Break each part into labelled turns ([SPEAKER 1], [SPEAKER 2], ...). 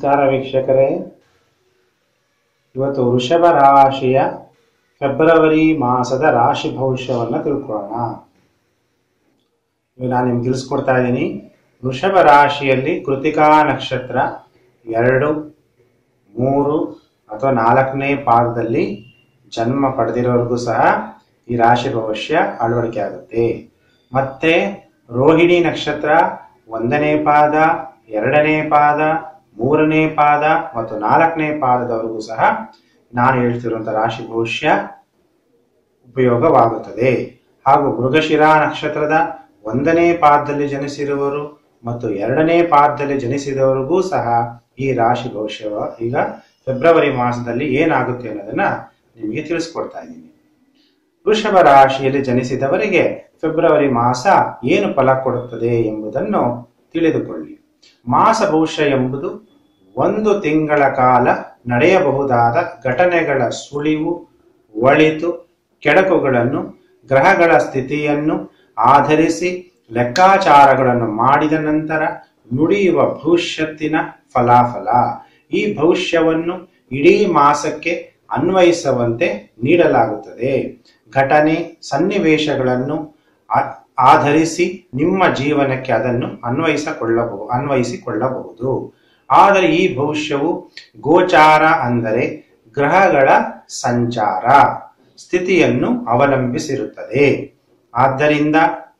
[SPEAKER 1] ನಮಸ್ಕಾರ ವೀಕ್ಷಕರೇ ಇವತ್ತು ವೃಷಭ ರಾಶಿಯ ಫೆಬ್ರವರಿ ಮಾಸದ ರಾಶಿ ಭವಿಷ್ಯವನ್ನು ತಿಳ್ಕೊಳ್ಳೋಣ ಇವಾಗ ನಾನು ನಿಮ್ಗೆ ತಿಳಿಸ್ಕೊಡ್ತಾ ಇದ್ದೀನಿ ವೃಷಭ ರಾಶಿಯಲ್ಲಿ ಕೃತಿಕಾ ನಕ್ಷತ್ರ ಎರಡು ಮೂರು ಅಥವಾ ನಾಲ್ಕನೇ ಪಾದದಲ್ಲಿ ಜನ್ಮ ಪಡೆದಿರೋರಿಗೂ ಸಹ ಈ ರಾಶಿ ಭವಿಷ್ಯ ಅಳವಡಿಕೆ ಆಗುತ್ತೆ ಮತ್ತೆ ರೋಹಿಣಿ ನಕ್ಷತ್ರ ಒಂದನೇ ಪಾದ ಎರಡನೇ ಪಾದ ಮೂರನೇ ಪಾದ ಮತ್ತು ನಾಲ್ಕನೇ ಪಾದದವರೆಗೂ ಸಹ ನಾನು ಹೇಳ್ತಿರುವಂಥ ರಾಶಿ ಭವಿಷ್ಯ ಉಪಯೋಗವಾಗುತ್ತದೆ ಹಾಗೂ ಮೃಗಶಿರಾ ನಕ್ಷತ್ರದ ಒಂದನೇ ಪಾದದಲ್ಲಿ ಜನಿಸಿರುವವರು ಮತ್ತು ಎರಡನೇ ಪಾದದಲ್ಲಿ ಜನಿಸಿದವರಿಗೂ ಸಹ ಈ ರಾಶಿ ಭವಿಷ್ಯ ಈಗ ಫೆಬ್ರವರಿ ಮಾಸದಲ್ಲಿ ಏನಾಗುತ್ತೆ ಅನ್ನೋದನ್ನ ನಿಮಗೆ ತಿಳಿಸ್ಕೊಡ್ತಾ ಇದ್ದೀನಿ ವೃಷಭ ರಾಶಿಯಲ್ಲಿ ಜನಿಸಿದವರಿಗೆ ಫೆಬ್ರವರಿ ಮಾಸ ಏನು ಫಲ ಕೊಡುತ್ತದೆ ಎಂಬುದನ್ನು ತಿಳಿದುಕೊಳ್ಳಿ ಮಾಸ ಭವಿಷ್ಯ ಎಂಬುದು ಒಂದು ತಿಂಗಳ ಕಾಲ ನಡೆಯಬಹುದಾದ ಘಟನೆಗಳ ಸುಳಿವು ಒಳಿತು ಕೆಡಕುಗಳನ್ನು ಗ್ರಹಗಳ ಸ್ಥಿತಿಯನ್ನು ಆಧರಿಸಿ ಲೆಕ್ಕಾಚಾರಗಳನ್ನು ಮಾಡಿದ ನಂತರ ನುಡಿಯುವ ಭವಿಷ್ಯತ್ತಿನ ಫಲಾಫಲ ಈ ಭವಿಷ್ಯವನ್ನು ಇಡೀ ಮಾಸಕ್ಕೆ ಅನ್ವಯಿಸುವಂತೆ ನೀಡಲಾಗುತ್ತದೆ ಘಟನೆ ಸನ್ನಿವೇಶಗಳನ್ನು ಆ- ಆಧರಿಸಿ ನಿಮ್ಮ ಜೀವನಕ್ಕೆ ಅದನ್ನು ಅನ್ವಯಿಸಿಕೊಳ್ಳಬಹುದು ಅನ್ವಯಿಸಿಕೊಳ್ಳಬಹುದು ಆದರೆ ಈ ಭವಿಷ್ಯವು ಗೋಚಾರ ಅಂದರೆ ಗ್ರಹಗಳ ಸಂಚಾರ ಸ್ಥಿತಿಯನ್ನು ಅವಲಂಬಿಸಿರುತ್ತದೆ ಆದ್ದರಿಂದ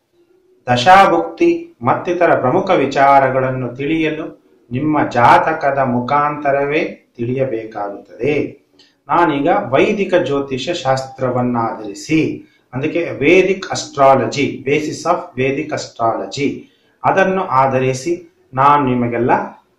[SPEAKER 1] ದಶಾಭುಕ್ತಿ ಮತ್ತಿತರ ಪ್ರಮುಖ ವಿಚಾರಗಳನ್ನು ತಿಳಿಯಲು ನಿಮ್ಮ ಜಾತಕದ ಮುಖಾಂತರವೇ ತಿಳಿಯಬೇಕಾಗುತ್ತದೆ ನಾನೀಗ ವೈದಿಕ ಜ್ಯೋತಿಷ ಶಾಸ್ತ್ರವನ್ನಾಧರಿಸಿ ಅದಕ್ಕೆ Vedic astrology basis of Vedic astrology ಅದನ್ನು ಆಧರಿಸಿ ನಾನು ನಿಮಗೆಲ್ಲ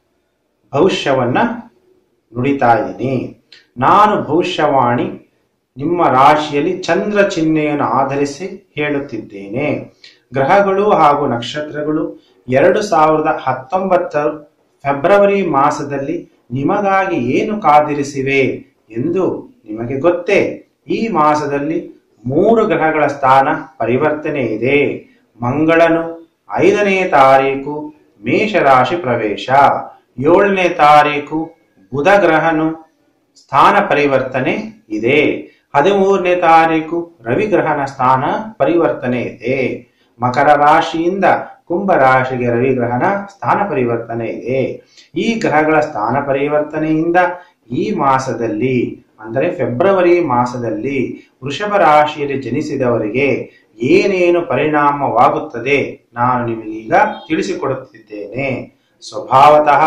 [SPEAKER 1] ಭವಿಷ್ಯವನ್ನ ನುಡಿತಾ ಇದ್ದೀನಿ ನಾನು ಭವಿಷ್ಯವಾಣಿ ನಿಮ್ಮ ರಾಶಿಯಲ್ಲಿ ಚಂದ್ರ ಚಿಹ್ನೆಯನ್ನು ಆಧರಿಸಿ ಹೇಳುತ್ತಿದ್ದೇನೆ ಗ್ರಹಗಳು ಹಾಗೂ ನಕ್ಷತ್ರಗಳು ಎರಡು ಸಾವಿರದ ಹತ್ತೊಂಬತ್ತರ ಫೆಬ್ರವರಿ ಮಾಸದಲ್ಲಿ ನಿಮಗಾಗಿ ಏನು ಕಾದಿರಿಸಿವೆ ಎಂದು ನಿಮಗೆ ಗೊತ್ತೇ ಈ ಮಾಸದಲ್ಲಿ ಮೂರು ಗ್ರಹಗಳ ಸ್ಥಾನ ಪರಿವರ್ತನೆ ಇದೆ ಮಂಗಳನು ಐದನೇ ತಾರೀಕು ಮೇಷರಾಶಿ ಪ್ರವೇಶ ಏಳನೇ ತಾರೀಕು ಬುಧ ಗ್ರಹನು ಸ್ಥಾನ ಪರಿವರ್ತನೆ ಇದೆ ಹದಿಮೂರನೇ ತಾರೀಕು ರವಿ ಗ್ರಹನ ಸ್ಥಾನ ಪರಿವರ್ತನೆ ಇದೆ ಮಕರ ರಾಶಿಯಿಂದ ಕುಂಭ ರಾಶಿಗೆ ರವಿ ಗ್ರಹನ ಸ್ಥಾನ ಪರಿವರ್ತನೆ ಇದೆ ಈ ಗ್ರಹಗಳ ಸ್ಥಾನ ಪರಿವರ್ತನೆಯಿಂದ ಈ ಮಾಸದಲ್ಲಿ ಅಂದರೆ ಫೆಬ್ರವರಿ ಮಾಸದಲ್ಲಿ ವೃಷಭ ರಾಶಿಯಲ್ಲಿ ಜನಿಸಿದವರಿಗೆ ಏನೇನು ಪರಿಣಾಮವಾಗುತ್ತದೆ ನಾನು ನಿಮಗೀಗ ತಿಳಿಸಿಕೊಡುತ್ತಿದ್ದೇನೆ ಸ್ವಭಾವತಃ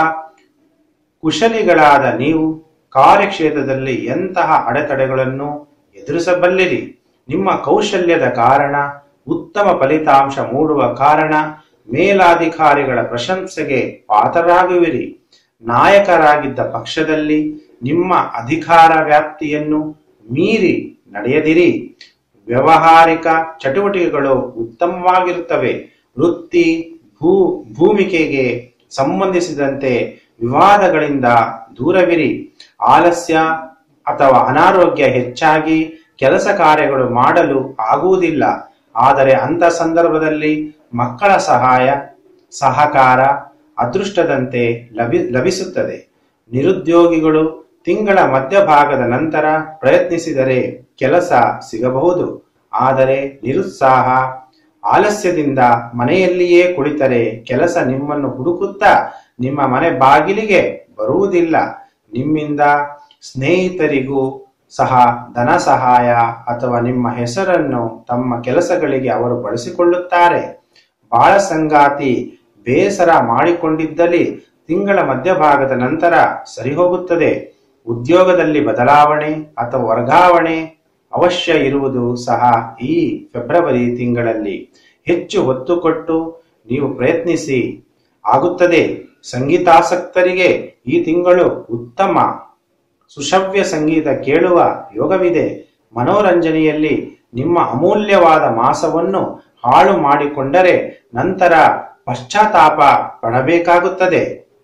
[SPEAKER 1] ಕುಶಲಿಗಳಾದ ನೀವು ಕಾರ್ಯಕ್ಷೇತ್ರದಲ್ಲಿ ಎಂತಹ ಅಡೆತಡೆಗಳನ್ನು ಎದುರಿಸಬಲ್ಲಿರಿ ನಿಮ್ಮ ಕೌಶಲ್ಯದ ಕಾರಣ ಉತ್ತಮ ಫಲಿತಾಂಶ ಮೂಡುವ ಕಾರಣ ಮೇಲಾಧಿಕಾರಿಗಳ ಪ್ರಶಂಸೆಗೆ ಪಾತ್ರರಾಗುವಿರಿ ನಾಯಕರಾಗಿದ್ದ ಪಕ್ಷದಲ್ಲಿ ನಿಮ್ಮ ಅಧಿಕಾರ ವ್ಯಾಪ್ತಿಯನ್ನು ಮೀರಿ ನಡೆಯದಿರಿ ವ್ಯವಹಾರಿಕ ಚಟುವಟಿಕೆಗಳು ಉತ್ತಮವಾಗಿರುತ್ತವೆ ವೃತ್ತಿ ಭೂ ಭೂಮಿಕೆಗೆ ಸಂಬಂಧಿಸಿದಂತೆ ವಿವಾದಗಳಿಂದ ದೂರವಿರಿ ಆಲಸ್ಯ ಅಥವಾ ಅನಾರೋಗ್ಯ ಹೆಚ್ಚಾಗಿ ಕೆಲಸ ಕಾರ್ಯಗಳು ಮಾಡಲು ಆಗುವುದಿಲ್ಲ ಆದರೆ ಅಂತ ಸಂದರ್ಭದಲ್ಲಿ ಮಕ್ಕಳ ಸಹಾಯ ಸಹಕಾರ ಅದೃಷ್ಟದಂತೆ ಲಭಿ ಲಭಿಸುತ್ತದೆ ನಿರುದ್ಯೋಗಿಗಳು ತಿಂಗಳ ಮಧ್ಯಭಾಗದ ನಂತರ ಪ್ರಯತ್ನಿಸಿದರೆ ಕೆಲಸ ಸಿಗಬಹುದು ಆದರೆ ನಿರುತ್ಸಾಹ ಆಲಸ್ಯದಿಂದ ಮನೆಯಲ್ಲಿಯೇ ಕುಳಿತರೆ ಕೆಲಸ ನಿಮ್ಮನ್ನು ಹುಡುಕುತ್ತಾ ನಿಮ್ಮ ಮನೆ ಬಾಗಿಲಿಗೆ ಬರುವುದಿಲ್ಲ ನಿಮ್ಮಿಂದ ಸ್ನೇಹಿತರಿಗೂ ಸಹ ಧನ ಸಹಾಯ ಅಥವಾ ನಿಮ್ಮ ಹೆಸರನ್ನು ತಮ್ಮ ಕೆಲಸಗಳಿಗೆ ಅವರು ಬಳಸಿಕೊಳ್ಳುತ್ತಾರೆ ಬಾಳ ಸಂಗಾತಿ ಬೇಸರ ಮಾಡಿಕೊಂಡಿದ್ದಲ್ಲಿ ತಿಂಗಳ ಮಧ್ಯಭಾಗದ ನಂತರ ಸರಿ ಹೋಗುತ್ತದೆ ಉದ್ಯೋಗದಲ್ಲಿ ಬದಲಾವಣೆ ಅಥವಾ ವರ್ಗಾವಣೆ ಅವಶ್ಯ ಇರುವುದು ಸಹ ಈ ಫೆಬ್ರವರಿ ತಿಂಗಳಲ್ಲಿ ಹೆಚ್ಚು ಒತ್ತು ಕೊಟ್ಟು ನೀವು ಪ್ರಯತ್ನಿಸಿ ಆಗುತ್ತದೆ ಸಂಗೀತಾಸಕ್ತರಿಗೆ ಈ ತಿಂಗಳು ಉತ್ತಮ ಸುಶ್ರವ್ಯ ಸಂಗೀತ ಕೇಳುವ ಯೋಗವಿದೆ ಮನೋರಂಜನೆಯಲ್ಲಿ ನಿಮ್ಮ ಅಮೂಲ್ಯವಾದ ಮಾಸವನ್ನು ಹಾಳು ಮಾಡಿಕೊಂಡರೆ ನಂತರ ಪಶ್ಚಾತ್ತಾಪ ಪಡಬೇಕಾಗುತ್ತದೆ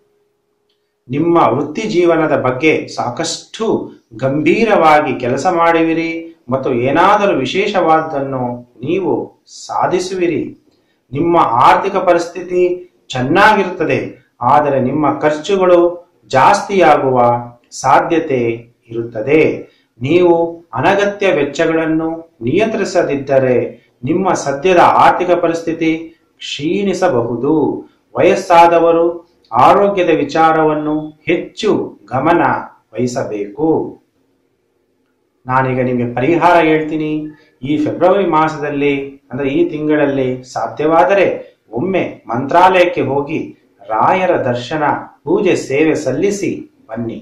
[SPEAKER 1] ನಿಮ್ಮ ವೃತ್ತಿ ಜೀವನದ ಬಗ್ಗೆ ಸಾಕಷ್ಟು ಗಂಭೀರವಾಗಿ ಕೆಲಸ ಮಾಡುವಿರಿ ಮತ್ತು ಏನಾದರೂ ವಿಶೇಷವಾದನ್ನು ನೀವು ಸಾಧಿಸುವಿರಿ ನಿಮ್ಮ ಆರ್ಥಿಕ ಪರಿಸ್ಥಿತಿ ಚೆನ್ನಾಗಿರುತ್ತದೆ ಆದರೆ ನಿಮ್ಮ ಖರ್ಚುಗಳು ಜಾಸ್ತಿಯಾಗುವ ಸಾಧ್ಯತೆ ಇರುತ್ತದೆ ನೀವು ಅನಗತ್ಯ ವೆಚ್ಚಗಳನ್ನು ನಿಯಂತ್ರಿಸದಿದ್ದರೆ ನಿಮ್ಮ ಸದ್ಯದ ಆರ್ಥಿಕ ಪರಿಸ್ಥಿತಿ ಕ್ಷೀಣಿಸಬಹುದು ವಯಸ್ಸಾದವರು ಆರೋಗ್ಯದ ವಿಚಾರವನ್ನು ಹೆಚ್ಚು ಗಮನ ವಹಿಸಬೇಕು ನಾನೀಗ ನಿಮಗೆ ಪರಿಹಾರ ಹೇಳ್ತೀನಿ ಈ ಫೆಬ್ರವರಿ ಮಾಸದಲ್ಲಿ ಅಂದ್ರೆ ಈ ತಿಂಗಳಲ್ಲಿ ಸಾಧ್ಯವಾದರೆ ಒಮ್ಮೆ ಮಂತ್ರಾಲಯಕ್ಕೆ ಹೋಗಿ ರಾಯರ ದರ್ಶನ ಪೂಜೆ ಸೇವೆ ಸಲ್ಲಿಸಿ ಬನ್ನಿ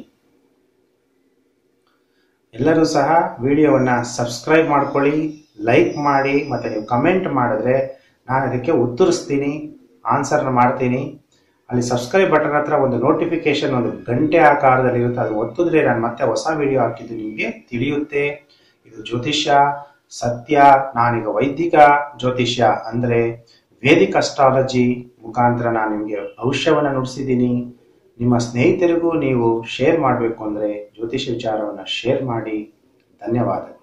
[SPEAKER 1] ಎಲ್ಲರೂ ಸಹ ವಿಡಿಯೋವನ್ನ ಸಬ್ಸ್ಕ್ರೈಬ್ ಮಾಡ್ಕೊಳ್ಳಿ ಲೈಕ್ ಮಾಡಿ ಮತ್ತೆ ನೀವು ಕಮೆಂಟ್ ಮಾಡಿದ್ರೆ ನಾನು ಅದಕ್ಕೆ ಉತ್ತರಿಸ್ತೀನಿ ಆನ್ಸರ್ನ ಮಾಡ್ತೀನಿ ಅಲ್ಲಿ ಸಬ್ಸ್ಕ್ರೈಬ್ ಬಟನ್ ಹತ್ರ ಒಂದು ನೋಟಿಫಿಕೇಶನ್ ಒಂದು ಗಂಟೆ ಆಕಾರದಲ್ಲಿ ಇರುತ್ತೆ ಅದು ಒತ್ತಿದ್ರೆ ನಾನು ಮತ್ತೆ ಹೊಸ ವಿಡಿಯೋ ಹಾಕಿದ್ದು ನಿಮಗೆ ತಿಳಿಯುತ್ತೆ ಇದು ಜ್ಯೋತಿಷ್ಯ ಸತ್ಯ ನಾನೀಗ ವೈದಿಕ ಜ್ಯೋತಿಷ್ಯ ಅಂದ್ರೆ ವೇದಿಕ್ ಅಸ್ಟ್ರಾಲಜಿ ಮುಖಾಂತರ ನಾನು ನಿಮಗೆ ಭವಿಷ್ಯವನ್ನು ನುಡಿಸಿದ್ದೀನಿ ನಿಮ್ಮ ಸ್ನೇಹಿತರಿಗೂ ನೀವು ಶೇರ್ ಮಾಡಬೇಕು ಅಂದರೆ ಜ್ಯೋತಿಷ ವಿಚಾರವನ್ನು ಶೇರ್ ಮಾಡಿ ಧನ್ಯವಾದ